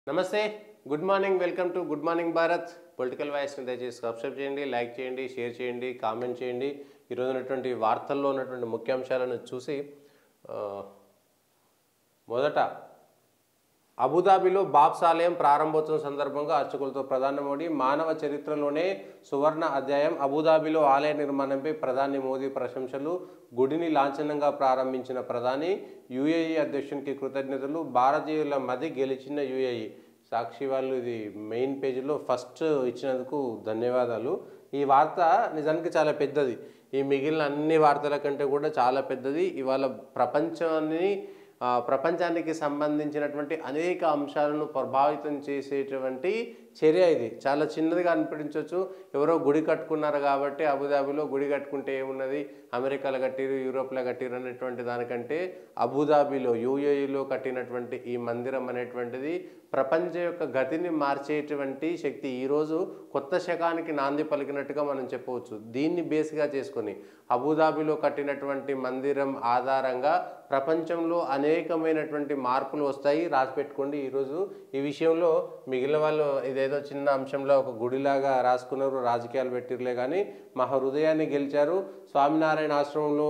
నమస్తే good morning welcome to good morning Bharat political వాయిస్ని దయచేసి సబ్స్క్రైబ్ చేయండి లైక్ చేయండి షేర్ చేయండి కామెంట్ చేయండి ఈరోజు ఉన్నటువంటి వార్తల్లో ఉన్నటువంటి ముఖ్యాంశాలను చూసి ఆ, మొదట అబుదాబిలో బాబ్స్ ఆలయం ప్రారంభోత్సవం సందర్భంగా అర్చకులతో ప్రధాని మోడీ మానవ చరిత్రలోనే సువర్ణ అధ్యాయం అబుదాబిలో ఆలయ నిర్మాణంపై ప్రధాని మోదీ ప్రశంసలు గుడిని లాంఛనంగా ప్రారంభించిన ప్రధాని యుఏఈ అధ్యక్షునికి కృతజ్ఞతలు భారతీయుల మధ్య గెలిచిన యుఏఈ సాక్షి వాళ్ళు ఇది మెయిన్ పేజీలో ఫస్ట్ ఇచ్చినందుకు ధన్యవాదాలు ఈ వార్త నిజానికి చాలా పెద్దది ఈ మిగిలిన అన్ని వార్తల కంటే కూడా చాలా పెద్దది ఇవాళ ప్రపంచాన్ని ఆ, ప్రపంచానికి సంబంధించినటువంటి అనేక అంశాలను ప్రభావితం చేసేటువంటి చర్య ఇది చాలా చిన్నదిగా అనిపించవచ్చు ఎవరో గుడి కట్టుకున్నారు కాబట్టి అబుదాబిలో గుడి కట్టుకుంటే ఏమున్నది అమెరికాలో కట్టిరు యూరోప్లో కట్టిరు అనేటువంటి దానికంటే అబుదాబిలో యూఏఈలో కట్టినటువంటి ఈ మందిరం అనేటువంటిది ప్రపంచం యొక్క గతిని మార్చేటువంటి శక్తి ఈరోజు కొత్త శకానికి నాంది పలికినట్టుగా మనం చెప్పవచ్చు దీన్ని బేస్గా చేసుకొని అబుదాబిలో కట్టినటువంటి మందిరం ఆధారంగా ప్రపంచంలో అనేకమైనటువంటి మార్పులు వస్తాయి రాసి పెట్టుకోండి ఈరోజు ఈ విషయంలో మిగిలిన వాళ్ళు ఇదేదో చిన్న అంశంలో ఒక గుడిలాగా రాసుకున్నారు రాజకీయాలు పెట్టిరలే కానీ మా హృదయాన్ని గెలిచారు స్వామినారాయణ ఆశ్రమంలో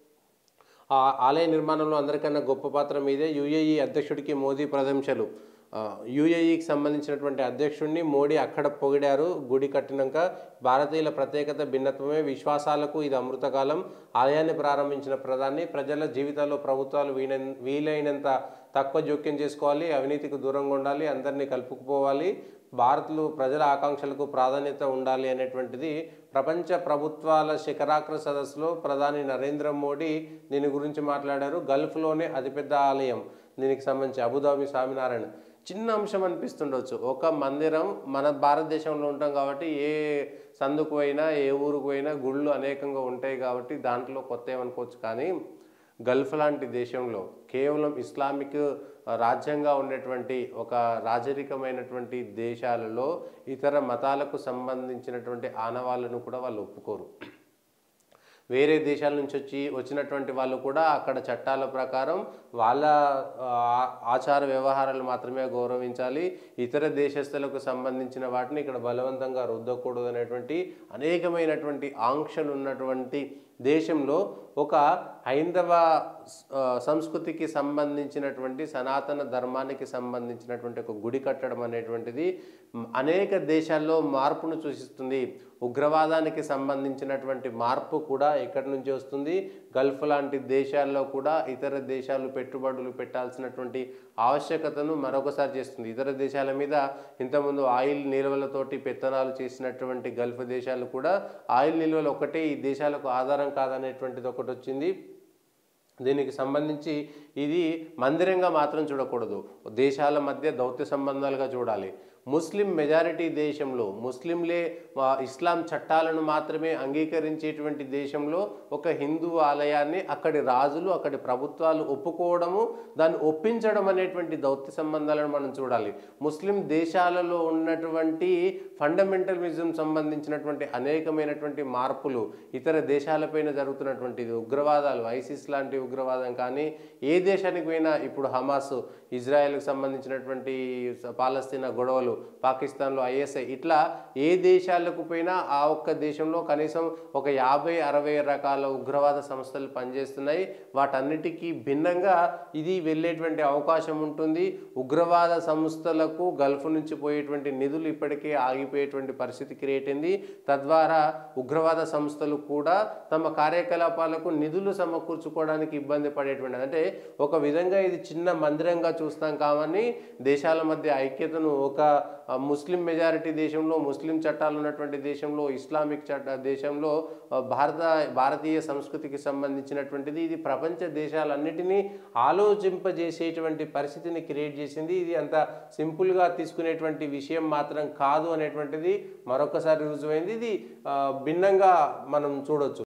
ఆ ఆలయ నిర్మాణంలో అందరికన్నా గొప్ప పాత్ర మీదే యుఏఈ అధ్యక్షుడికి మోదీ ప్రశంసలు ఆ, యుఏఈకి సంబంధించినటువంటి అధ్యక్షుడిని మోడీ అక్కడ పొగిడారు గుడి కట్టినాక భారతీయుల ప్రత్యేకత భిన్నత్వమే విశ్వాసాలకు ఇది అమృతకాలం ఆలయాన్ని ప్రారంభించిన ప్రధాని ప్రజల జీవితాల్లో ప్రభుత్వాలు వీన వీలైనంత తక్కువ జోక్యం చేసుకోవాలి అవినీతికి దూరంగా ఉండాలి అందరినీ కలుపుకుపోవాలి భారత్లో ప్రజల ఆకాంక్షలకు ప్రాధాన్యత ఉండాలి అనేటువంటిది ప్రపంచ ప్రభుత్వాల శిఖరాగ్ర సదస్సులో ప్రధాని నరేంద్ర మోడీ దీని గురించి మాట్లాడారు గల్ఫ్లోనే అతిపెద్ద ఆలయం దీనికి సంబంధించి అబుదాబి స్వామినారాయణ చిన్న అంశం అనిపిస్తుండొచ్చు ఒక మందిరం మన భారతదేశంలో ఉంటాం కాబట్టి ఏ సందుకు పోయినా ఏ ఊరుకు పోయినా గుళ్ళు అనేకంగా ఉంటాయి కాబట్టి దాంట్లో కొత్త ఏమనుకోవచ్చు కానీ గల్ఫ్ లాంటి దేశంలో కేవలం ఇస్లామిక్ రాజ్యంగా ఉన్నటువంటి ఒక రాజరికమైనటువంటి దేశాలలో ఇతర మతాలకు సంబంధించినటువంటి ఆనవాళ్ళను కూడా వాళ్ళు ఒప్పుకోరు వేరే దేశాల నుంచి వచ్చి వచ్చినటువంటి వాళ్ళు కూడా అక్కడ చట్టాల ప్రకారం వాళ్ళ ఆ, ఆచార వ్యవహారాలు మాత్రమే గౌరవించాలి ఇతర దేశస్తులకు సంబంధించిన వాటిని ఇక్కడ బలవంతంగా రుద్దకూడదు అనేటువంటి అనేకమైనటువంటి ఆంక్షలు ఉన్నటువంటి దేశంలో ఒక హైందవ ఆ, సంస్కృతికి సంబంధించినటువంటి సనాతన ధర్మానికి సంబంధించినటువంటి ఒక గుడి కట్టడం అనేటువంటిది మ్, అనేక దేశాల్లో మార్పును సూచిస్తుంది ఉగ్రవాదానికి సంబంధించినటువంటి మార్పు కూడా ఎక్కడి నుంచి వస్తుంది గల్ఫ్ లాంటి దేశాల్లో కూడా ఇతర దేశాలు పెట్టుబడులు పెట్టాల్సినటువంటి ఆవశ్యకతను మరొకసారి చేస్తుంది ఇతర దేశాల మీద ఇంతకుముందు ఆయిల్ నిల్వలతోటి పెత్తనాలు చేసినటువంటి గల్ఫ్ దేశాలు కూడా ఆయిల్ నిల్వలు ఒకటే ఈ దేశాలకు ఆధారం కాదనేటువంటిది ఒకటి వచ్చింది దీనికి సంబంధించి ఇది మందిరంగా మాత్రం చూడకూడదు దేశాల మధ్య దౌత్య సంబంధాలుగా చూడాలి ముస్లిం మెజారిటీ దేశంలో ముస్లింలే ఆ, ఇస్లాం చట్టాలను మాత్రమే అంగీకరించేటువంటి దేశంలో ఒక హిందూ ఆలయాన్ని అక్కడి రాజులు అక్కడి ప్రభుత్వాలు ఒప్పుకోవడము దాన్ని ఒప్పించడం అనేటువంటి దౌత్య సంబంధాలను మనం చూడాలి ముస్లిం దేశాలలో ఉన్నటువంటి ఫండమెంటలిజం సంబంధించినటువంటి అనేకమైనటువంటి మార్పులు ఇతర దేశాలపైన జరుగుతున్నటువంటి ఉగ్రవాదాలు ఐసిస్ లాంటి ఉగ్రవాదం కానీ ఏ దేశానికి పోయినా ఇప్పుడు హమాస్ ఇజ్రాయెల్కి సంబంధించినటువంటి స- పాలస్తీనా గొడవలు పాకిస్తాన్లో ఐఎస్ఐ ఇట్లా ఏ దేశాలకు పోయినా ఆ ఒక్క దేశంలో కనీసం ఒక యాభై అరవై రకాల ఉగ్రవాద సంస్థలు పనిచేస్తున్నాయి వాటన్నిటికీ భిన్నంగా ఇది వెళ్ళేటువంటి అవకాశం ఉంటుంది ఉగ్రవాద సంస్థలకు గల్ఫ్ నుంచి పోయేటువంటి నిధులు ఇప్పటికే ఆగిపోయేటువంటి పరిస్థితి క్రియేట్ అయింది తద్వారా ఉగ్రవాద సంస్థలు కూడా తమ కార్యకలాపాలకు నిధులు సమకూర్చుకోవడానికి ఇబ్బంది పడేటువంటి అంటే ఒక విధంగా ఇది చిన్న మందిరంగా చూస్తాం కావని దేశాల మధ్య ఐక్యతను ఒక ఆ, ముస్లిం మెజారిటీ దేశంలో ముస్లిం చట్టాలు ఉన్నటువంటి దేశంలో ఇస్లామిక్ చట్ట దేశంలో ఆ, భారత భారతీయ సంస్కృతికి సంబంధించినటువంటిది ఇది ప్రపంచ దేశాలన్నిటినీ ఆలోచింపజేసేటువంటి పరిస్థితిని క్రియేట్ చేసింది ఇది అంత సింపుల్గా తీసుకునేటువంటి విషయం మాత్రం కాదు అనేటువంటిది మరొకసారి రుజువైంది ఇది ఆ, భిన్నంగా మనం చూడొచ్చు